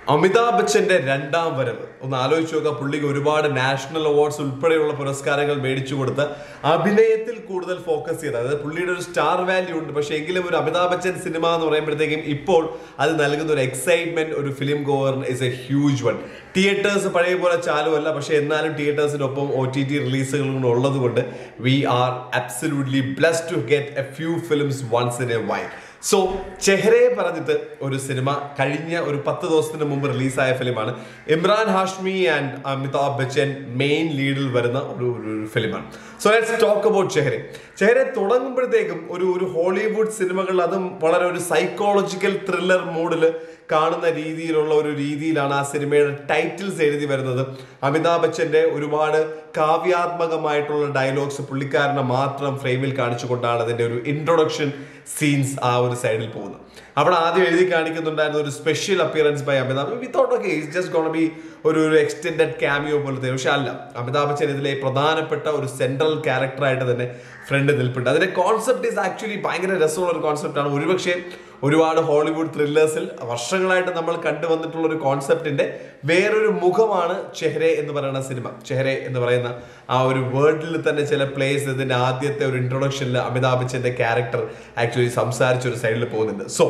അമിതാഭ് ബച്ചന്റെ രണ്ടാം വരവ് ഒന്ന് ആലോചിച്ച് നോക്കുക പുള്ളിക്ക് ഒരുപാട് നാഷണൽ അവാർഡ്സ് ഉൾപ്പെടെയുള്ള പുരസ്കാരങ്ങൾ മേടിച്ചു കൊടുത്ത് അഭിനയത്തിൽ കൂടുതൽ ഫോക്കസ് ചെയ്ത് അതായത് പുള്ളിയുടെ ഒരു സ്റ്റാർ വാല്യൂ ഉണ്ട് പക്ഷേ എങ്കിലും ഒരു അമിതാഭ് ബച്ചൻ സിനിമ എന്ന് പറയുമ്പോഴത്തേക്കും ഇപ്പോൾ അത് നൽകുന്ന ഒരു എക്സൈറ്റ്മെന്റ് ഒരു film goer is a huge one theatres പഴയ പോലെ ചാലുമല്ല പക്ഷേ എന്നാലും തിയേറ്റേഴ്സിനൊപ്പം ഒ ടി ടി റിലീസുകൾ കൂടെ ഉള്ളത് കൊണ്ട് we are absolutely blessed to get a few films once in a while so ചെഹ്റയെ പറഞ്ഞിട്ട് ഒരു സിനിമ കഴിഞ്ഞ ഒരു പത്ത് ദിവസത്തിന് മുമ്പ് റിലീസായ ഫിലിമാണ് ഇമ്രാൻ ഹാഷ്മി ആൻഡ് അമിതാഭ് ബച്ചൻ മെയിൻ ലീഡിൽ വരുന്ന ഒരു ഒരു ഫിലിമാണ് so let's talk about Chehre Chehre തുടങ്ങുമ്പോഴത്തേക്കും ഒരു ഒരു ഹോളിവുഡ് സിനിമകൾ അതും വളരെ ഒരു സൈക്കോളജിക്കൽ ത്രില്ലർ മൂഡിൽ കാണുന്ന രീതിയിലുള്ള ഒരു രീതിയിലാണ് ആ സിനിമയുടെ ടൈറ്റിൽസ് എഴുതി വരുന്നത് അമിതാഭ് ബച്ചന്റെ ഒരുപാട് കാവ്യാത്മകമായിട്ടുള്ള ഡയലോഗ്സ് പുള്ളിക്കാരനെ മാത്രം ഫ്രെയിമിൽ കാണിച്ചുകൊണ്ടാണ് അതിന്റെ ഒരു ഇൻട്രൊഡക്ഷൻ സീൻസ് ആ ഒരു സൈഡിൽ പോകുന്നത് അവിടെ ആദ്യം എഴുതി കാണിക്കുന്നുണ്ടായിരുന്ന ഒരു special appearance by Amitabh we thought okay it's just gonna be ഒരു ഒരു എക്സ്റ്റെൻഡഡ് ക്യാമിയോ പോലത്തെ പക്ഷെ അല്ല അമിതാഭ് ബച്ചൻ ഇതിലെ പ്രധാനപ്പെട്ട ഒരു സെൻട്രൽ ക്യാരക്ടറായിട്ട് തന്നെ ഫ്രണ്ട് നിൽപ്പുണ്ട് അതിന്റെ കോൺസെപ്റ്റ് ഈസ് ആക്ച്വലി ഭയങ്കര രസമുള്ള ഒരു കോൺസെപ്റ്റാണ് ഒരുപക്ഷെ ഒരുപാട് ഹോളിവുഡ് ത്രില്ലേഴ്സിൽ വർഷങ്ങളായിട്ട് നമ്മൾ കണ്ടുവന്നിട്ടുള്ള ഒരു കോൺസെപ്റ്റിന്റെ വേറൊരു മുഖമാണ് ചെഹ്റെ എന്ന് പറയുന്ന സിനിമ ചെഹ്റെ എന്ന് പറയുന്ന ആ ഒരു വേർഡിൽ തന്നെ ചില പ്ലേസ് ഇതിന്റെ ആദ്യത്തെ ഒരു ഇൻട്രൊഡക്ഷനിൽ അമിതാഭ് ബച്ചന്റെ ക്യാരക്ടർ ആക്ച്വലി സംസാരിച്ച ഒരു സൈഡിൽ പോകുന്നുണ്ട് സോ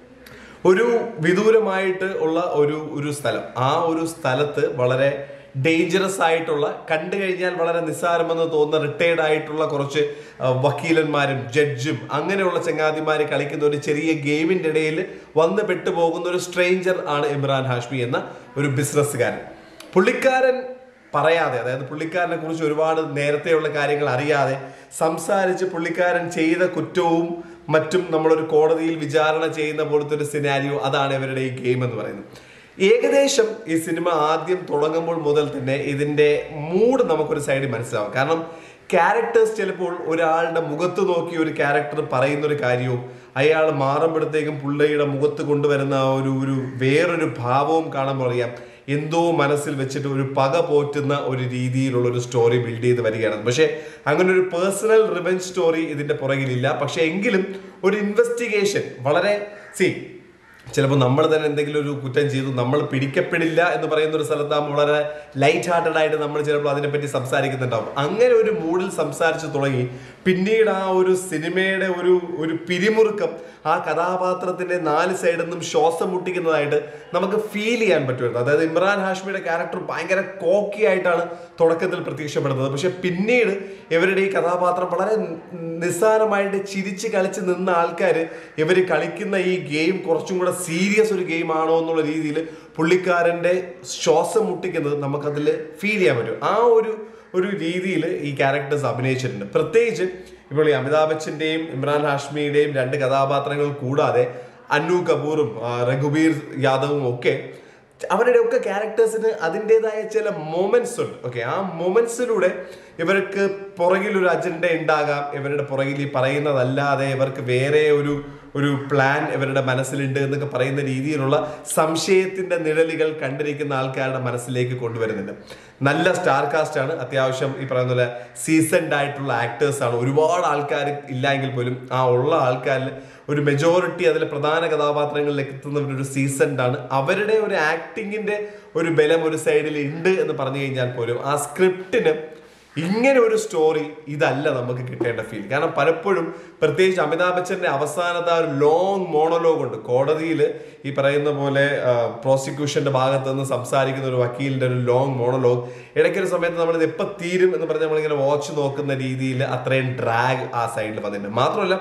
ഒരു വിദൂരമായിട്ട് ഉള്ള ഒരു ഒരു സ്ഥലം ആ ഒരു സ്ഥലത്ത് വളരെ ഡേഞ്ചറസ് ആയിട്ടുള്ള കണ്ടു കഴിഞ്ഞാൽ വളരെ നിസ്സാരമെന്ന് തോന്നുന്ന റിട്ടയർഡ് ആയിട്ടുള്ള കുറച്ച് ആ, വക്കീലന്മാരും ജഡ്ജും അങ്ങനെയുള്ള ചങ്ങാതിമാര് കളിക്കുന്ന ഒരു ചെറിയ ഗെയിമിന്റെ ഇടയിൽ വന്ന് പെട്ടുപോകുന്ന ഒരു സ്ട്രേഞ്ചർ ആണ് ഇമ്രാൻ ഹാഷ്മി എന്ന ഒരു ബിസിനസ്സുകാരൻ പുള്ളിക്കാരൻ പറയാതെ അതായത് പുള്ളിക്കാരനെ കുറിച്ച് ഒരുപാട് നേരത്തെയുള്ള കാര്യങ്ങൾ അറിയാതെ സംസാരിച്ച് പുള്ളിക്കാരൻ ചെയ്ത കുറ്റവും മറ്റും നമ്മളൊരു കോടതിയിൽ വിചാരണ ചെയ്യുന്ന പോലത്തെ ഒരു സിനാരിയോ അതാണ് ഇവരുടെ ഈ ഗെയിം എന്ന് പറയുന്നത് ഏകദേശം ഈ സിനിമ ആദ്യം തുടങ്ങുമ്പോൾ മുതൽ തന്നെ ഇതിന്റെ മൂഡ് നമുക്കൊരു സൈഡിൽ മനസ്സിലാവും കാരണം ക്യാരക്ടേഴ്സ് ചിലപ്പോൾ ഒരാളുടെ മുഖത്ത് നോക്കി ഒരു ക്യാരക്ടർ പറയുന്ന ഒരു കാര്യവും അയാൾ മാറുമ്പോഴത്തേക്കും പുള്ളിയുടെ മുഖത്ത് കൊണ്ടുവരുന്ന ആ ഒരു ഒരു വേറൊരു ഭാവവും കാണുമ്പോൾ അറിയാം എന്തോ മനസ്സിൽ വെച്ചിട്ട് ഒരു പക പോറ്റുന്ന ഒരു രീതിയിലുള്ള ഒരു സ്റ്റോറി ബിൽഡ് ചെയ്ത് വരികയാണ് പക്ഷേ അങ്ങനെ ഒരു പേഴ്സണൽ റിവെഞ്ച് സ്റ്റോറി ഇതിന്റെ പുറകിലില്ല പക്ഷെ എങ്കിലും ഒരു ഇൻവെസ്റ്റിഗേഷൻ വളരെ സി ചിലപ്പോൾ നമ്മൾ തന്നെ എന്തെങ്കിലും ഒരു കുറ്റം ചെയ്തു നമ്മൾ പിടിക്കപ്പെടില്ല എന്ന് പറയുന്ന ഒരു സ്ഥലത്താകുമ്പോൾ വളരെ ലൈറ്റ് ഹാർട്ടഡ് ആയിട്ട് നമ്മൾ ചിലപ്പോൾ അതിനെപ്പറ്റി സംസാരിക്കുന്നുണ്ടാവും അങ്ങനെ ഒരു മൂഡിൽ സംസാരിച്ച് തുടങ്ങി പിന്നീട് ആ ഒരു സിനിമയുടെ ഒരു ഒരു പിരിമുറുക്കം ആ കഥാപാത്രത്തിന്റെ നാല് സൈഡിൽ നിന്നും ശ്വാസം മുട്ടിക്കുന്നതായിട്ട് നമുക്ക് ഫീൽ ചെയ്യാൻ പറ്റുമായിരുന്നു അതായത് ഇമ്രാൻ ഹാഷ്മിയുടെ ക്യാരക്ടർ ഭയങ്കര കോക്കി ആയിട്ടാണ് തുടക്കത്തിൽ പ്രത്യക്ഷപ്പെടുന്നത് പക്ഷെ പിന്നീട് ഇവരുടെ ഈ കഥാപാത്രം വളരെ നിസ്സാരമായിട്ട് ചിരിച്ച് കളിച്ച് നിന്ന ആൾക്കാർ ഇവർ കളിക്കുന്ന ഈ ഗെയിം കുറച്ചും കൂടെ സീരിയസ് ഒരു ഗെയിം ആണോ എന്നുള്ള രീതിയിൽ പുള്ളിക്കാരൻ്റെ ശ്വാസം മുട്ടിക്കുന്നത് നമുക്കതിൽ ഫീൽ ചെയ്യാൻ പറ്റും ആ ഒരു ഒരു രീതിയിൽ ഈ ക്യാരക്ടേഴ്സ് അഭിനയിച്ചിട്ടുണ്ട് പ്രത്യേകിച്ച് ഇപ്പോൾ ഈ അമിതാഭ് ബച്ചന്റെയും ഇമ്രാൻ ഹാഷ്മിയുടെയും രണ്ട് കഥാപാത്രങ്ങൾ കൂടാതെ അന്നു കപൂറും ആ, രഘുബീർ യാദവും ഒക്കെ അവരുടെ ഒക്കെ ക്യാരക്ടേഴ്സിന് അതിൻ്റെതായ ചില മൊമെന്റ്സ് ഉണ്ട് ഓക്കെ ആ മൊമെന്റ്സിലൂടെ ഇവർക്ക് പുറകിൽ ഒരു അജണ്ട ഉണ്ടാകാം ഇവരുടെ പുറകിൽ ഈ പറയുന്നതല്ലാതെ ഇവർക്ക് വേറെ ഒരു ഒരു പ്ലാൻ ഇവരുടെ മനസ്സിലുണ്ട് എന്നൊക്കെ പറയുന്ന രീതിയിലുള്ള സംശയത്തിന്റെ നിഴലുകൾ കണ്ടിരിക്കുന്ന ആൾക്കാരുടെ മനസ്സിലേക്ക് കൊണ്ടുവരുന്നുണ്ട് നല്ല സ്റ്റാർ കാസ്റ്റ് ആണ് അത്യാവശ്യം ഈ പറയുന്ന പോലെ സീസൺഡ് ആയിട്ടുള്ള ആക്ടേഴ്സ് ആണ് ഒരുപാട് ആൾക്കാർ ഇല്ല എങ്കിൽ പോലും ആ ഉള്ള ആൾക്കാരിൽ ഒരു മെജോറിറ്റി അതിലെ പ്രധാന കഥാപാത്രങ്ങളിലേക്ക് എത്തുന്നവർ ഒരു സീസൺഡ് ആണ് അവരുടെ ഒരു ആക്ടിങ്ങിന്റെ ഒരു ബലം ഒരു സൈഡിൽ ഉണ്ട് എന്ന് പറഞ്ഞു കഴിഞ്ഞാൽ പോലും ആ സ്ക്രിപ്റ്റിന് ഇങ്ങനെ ഒരു സ്റ്റോറി ഇതല്ല നമുക്ക് കിട്ടേണ്ട ഫീൽ കാരണം പലപ്പോഴും പ്രത്യേകിച്ച് അമിതാഭ് ബച്ചന്റെ അവസാനത്തെ ആ ഒരു ലോങ് മോണോലോഗ് ഉണ്ട് കോടതിയിൽ ഈ പറയുന്ന പോലെ പ്രോസിക്യൂഷന്റെ ഭാഗത്ത് നിന്ന് സംസാരിക്കുന്ന ഒരു വക്കീലിന്റെ ഒരു ലോങ് മോണോലോഗ് ഇടയ്ക്കൊരു സമയത്ത് നമ്മൾ ഇത് എപ്പോൾ തീരും എന്ന് പറഞ്ഞ് നമ്മളിങ്ങനെ വാച്ച് നോക്കുന്ന രീതിയിൽ അത്രയും ഡ്രാഗ് ആ സൈഡിൽ വന്നിട്ടുണ്ട് മാത്രമല്ല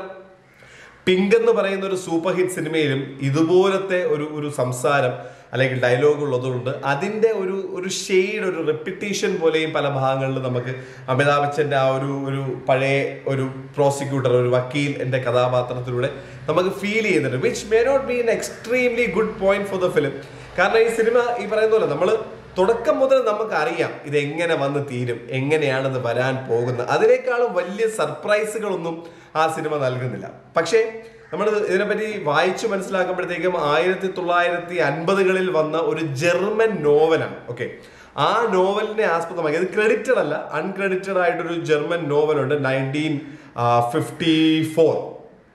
പിങ്ക് എന്ന് പറയുന്ന ഒരു സൂപ്പർ ഹിറ്റ് സിനിമയിലും ഇതുപോലത്തെ ഒരു ഒരു സംസാരം അല്ലെങ്കിൽ ഡയലോഗ് ഉള്ളതുകൊണ്ട് അതിന്റെ ഒരു ഒരു ഷെയ്ഡ് ഒരു റെപ്പിറ്റേഷൻ പോലെയും പല ഭാഗങ്ങളിലും നമുക്ക് അമിതാഭ് ബച്ചന്റെ ആ ഒരു ഒരു പഴയ ഒരു പ്രോസിക്യൂട്ടർ ഒരു വക്കീൽ എന്റെ കഥാപാത്രത്തിലൂടെ നമുക്ക് ഫീൽ ചെയ്യുന്നുണ്ട് which may not be an extremely good point for the film കാരണം ഈ സിനിമ ഈ പറയുന്ന പോലെ നമ്മൾ തുടക്കം മുതൽ നമുക്ക് അറിയാം ഇത് എങ്ങനെ വന്ന് തീരും എങ്ങനെയാണ് ഇത് വരാൻ പോകുന്നത് അതിനേക്കാളും വലിയ സർപ്രൈസുകളൊന്നും ആ സിനിമ നൽകുന്നില്ല പക്ഷേ നമ്മൾ ഇതിനെപ്പറ്റി വായിച്ചു മനസ്സിലാക്കുമ്പോഴത്തേക്കും ആയിരത്തി തൊള്ളായിരത്തി അൻപതുകളിൽ വന്ന ഒരു ജർമ്മൻ നോവലാണ് ഓക്കെ ആ നോവലിനെ ആസ്പദമാക്കി ഇത് ക്രെഡിറ്റഡ് അല്ല അൺക്രെഡിറ്റഡ് ആയിട്ടൊരു ജർമ്മൻ നോവലുണ്ട് നയൻറ്റീൻ ഫിഫ്റ്റി ഫോർ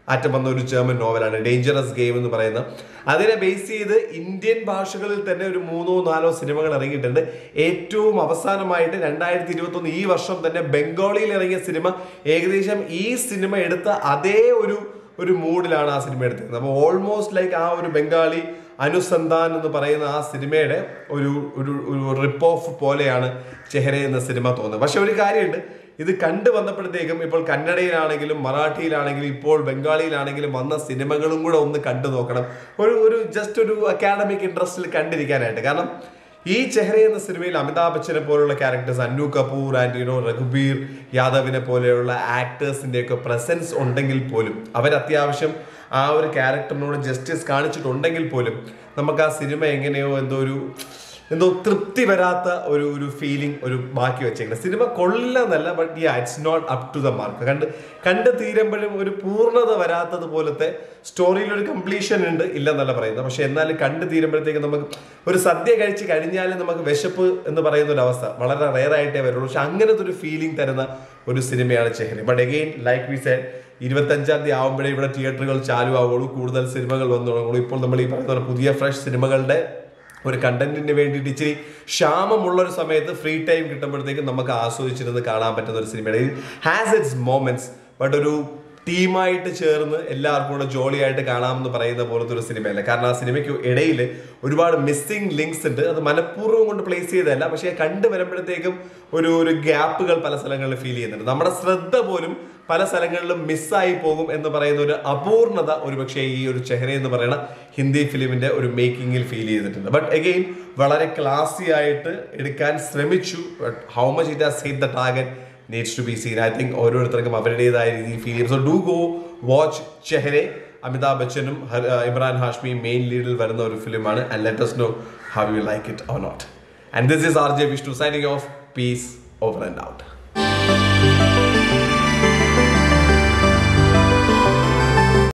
ആറ്റം വന്ന ഒരു ജർമ്മൻ നോവലാണ് ഡേഞ്ചറസ് ഗെയിം എന്ന് പറയുന്നത് അതിനെ ബേസ് ചെയ്ത് ഇന്ത്യൻ ഭാഷകളിൽ തന്നെ ഒരു മൂന്നോ നാലോ സിനിമകൾ ഇറങ്ങിയിട്ടുണ്ട് ഏറ്റവും അവസാനമായിട്ട് രണ്ടായിരത്തി ഇരുപത്തൊന്ന് ഈ വർഷം തന്നെ ബംഗാളിയിൽ ഇറങ്ങിയ സിനിമ ഏകദേശം ഈ സിനിമ എടുത്ത അതേ ഒരു ഒരു മൂഡിലാണ് ആ സിനിമ എടുത്തിരുന്നത് അപ്പോൾ ഓൾമോസ്റ്റ് ലൈക്ക് ആ ഒരു ബംഗാളി അനുസന്ധാൻ എന്ന് പറയുന്ന ആ സിനിമയുടെ ഒരു ഒരു ഒരു റിപ്പ് ഓഫ് പോലെയാണ് ചെഹര എന്ന സിനിമ തോന്നുന്നത് പക്ഷെ ഒരു കാര്യമുണ്ട് ഇത് കണ്ടു വന്നപ്പോഴത്തേക്കും ഇപ്പോൾ കന്നഡയിലാണെങ്കിലും മറാഠിയിലാണെങ്കിലും ഇപ്പോൾ ബംഗാളിയിലാണെങ്കിലും വന്ന സിനിമകളും കൂടെ ഒന്ന് കണ്ടു നോക്കണം ഒരു ഒരു ജസ്റ്റ് ഒരു അക്കാഡമിക് ഇൻട്രസ്റ്റിൽ കണ്ടിരിക്കാനായിട്ട് കാരണം ഈ ചെഹ്റ എന്ന സിനിമയിൽ അമിതാഭ് ബച്ചനെ പോലുള്ള characters Annu Kapoor and you know Raghubir യാദവിനെ പോലെയുള്ള ആക്ടേഴ്സിന്റെ ഒക്കെ പ്രസൻസ് ഉണ്ടെങ്കിൽ പോലും അവർ അത്യാവശ്യം ആ ഒരു ക്യാരക്ടറിനോട് ജസ്റ്റിസ് കാണിച്ചിട്ടുണ്ടെങ്കിൽ പോലും നമുക്ക് ആ സിനിമ എങ്ങനെയോ എന്തോ ഒരു എന്തോ തൃപ്തി വരാത്ത ഒരു ഒരു ഫീലിംഗ് ഒരു ബാക്കി വെച്ചേക്കുന്നത് സിനിമ കൊള്ളില്ല എന്നല്ല but yeah it's not up to the mark കണ്ട് കണ്ട് തീരുമ്പോഴും ഒരു പൂർണ്ണത വരാത്തത് പോലത്തെ സ്റ്റോറിയിൽ ഒരു കംപ്ലീഷൻ ഉണ്ട് ഇല്ലെന്നല്ല പറയുന്നത് പക്ഷെ എന്നാലും കണ്ട് തീരുമ്പോഴത്തേക്ക് നമുക്ക് ഒരു സദ്യ കഴിച്ച് കഴിഞ്ഞാലും നമുക്ക് വിശപ്പ് എന്ന് പറയുന്ന ഒരു അവസ്ഥ വളരെ റെയർ ആയിട്ടേ വരുള്ളൂ പക്ഷെ അങ്ങനത്തെ ഒരു ഫീലിംഗ് തരുന്ന ഒരു സിനിമയാണ് Chehre but again like we said ഇരുപത്തഞ്ചാം തീയതി ആകുമ്പോഴേ ഇവിടെ തിയേറ്ററുകൾ ചാലു ആവുള്ളൂ കൂടുതൽ സിനിമകൾ വന്നു തുടങ്ങുള്ളൂ ഇപ്പോൾ നമ്മൾ ഈ പറയുന്ന പോലെ പുതിയ ഫ്രഷ് സിനിമകളുടെ ഒരു കണ്ടന്റിന് വേണ്ടിയിട്ട് ഇച്ചിരി ക്ഷാമമുള്ള ഒരു സമയത്ത് ഫ്രീ ടൈം കിട്ടുമ്പോഴത്തേക്കും നമുക്ക് ആസ്വദിച്ചിരുന്ന് കാണാൻ പറ്റുന്ന ഒരു സിനിമയാണ് ഹാസ് ഇറ്റ്സ് മോമെന്റ്സ് ബട്ട് ഒരു ടീമായിട്ട് ചേർന്ന് എല്ലാവർക്കും കൂടെ ജോളിയായിട്ട് കാണാമെന്ന് പറയുന്ന പോലത്തെ ഒരു സിനിമയല്ല കാരണം ആ സിനിമയ്ക്ക് ഇടയിൽ ഒരുപാട് മിസ്സിംഗ് ലിങ്ക്സ് ഉണ്ട് അത് മനഃപൂർവ്വം കൊണ്ട് പ്ലേസ് ചെയ്തതല്ല പക്ഷേ കണ്ടു വരുമ്പോഴത്തേക്കും ഒരു ഒരു ഗ്യാപ്പുകൾ പല സ്ഥലങ്ങളിൽ ഫീൽ ചെയ്യുന്നുണ്ട് നമ്മുടെ ശ്രദ്ധ പോലും പല സ്ഥലങ്ങളിലും മിസ്സായി പോകും എന്ന് പറയുന്ന ഒരു അപൂർണത ഒരുപക്ഷെ ഈ ഒരു ചെഹര എന്ന് പറയുന്ന ഹിന്ദി ഫിലിമിന്റെ ഒരു മേക്കിങ്ങിൽ ഫീൽ ചെയ്തിട്ടുണ്ട് ബട്ട് അഗെയിൻ വളരെ ക്ലാസി ആയിട്ട് എടുക്കാൻ ശ്രമിച്ചു but how much it has hit the target needs to be seen I think ഓരോരുത്തർക്കും അവരുടേതായ രീതിയിൽ ഫീൽ ചെയ്യും so do go watch Chehre Amitabh ബച്ചനും ഹർ- ആ, ഇമ്രാൻ ഹാഷ്മിയും മെയിൻ ലീഡിൽ വരുന്ന ഒരു ഫിലിമാണ് and let us know how you like it or not. And this is RJ Vishnu signing off. Peace over and out.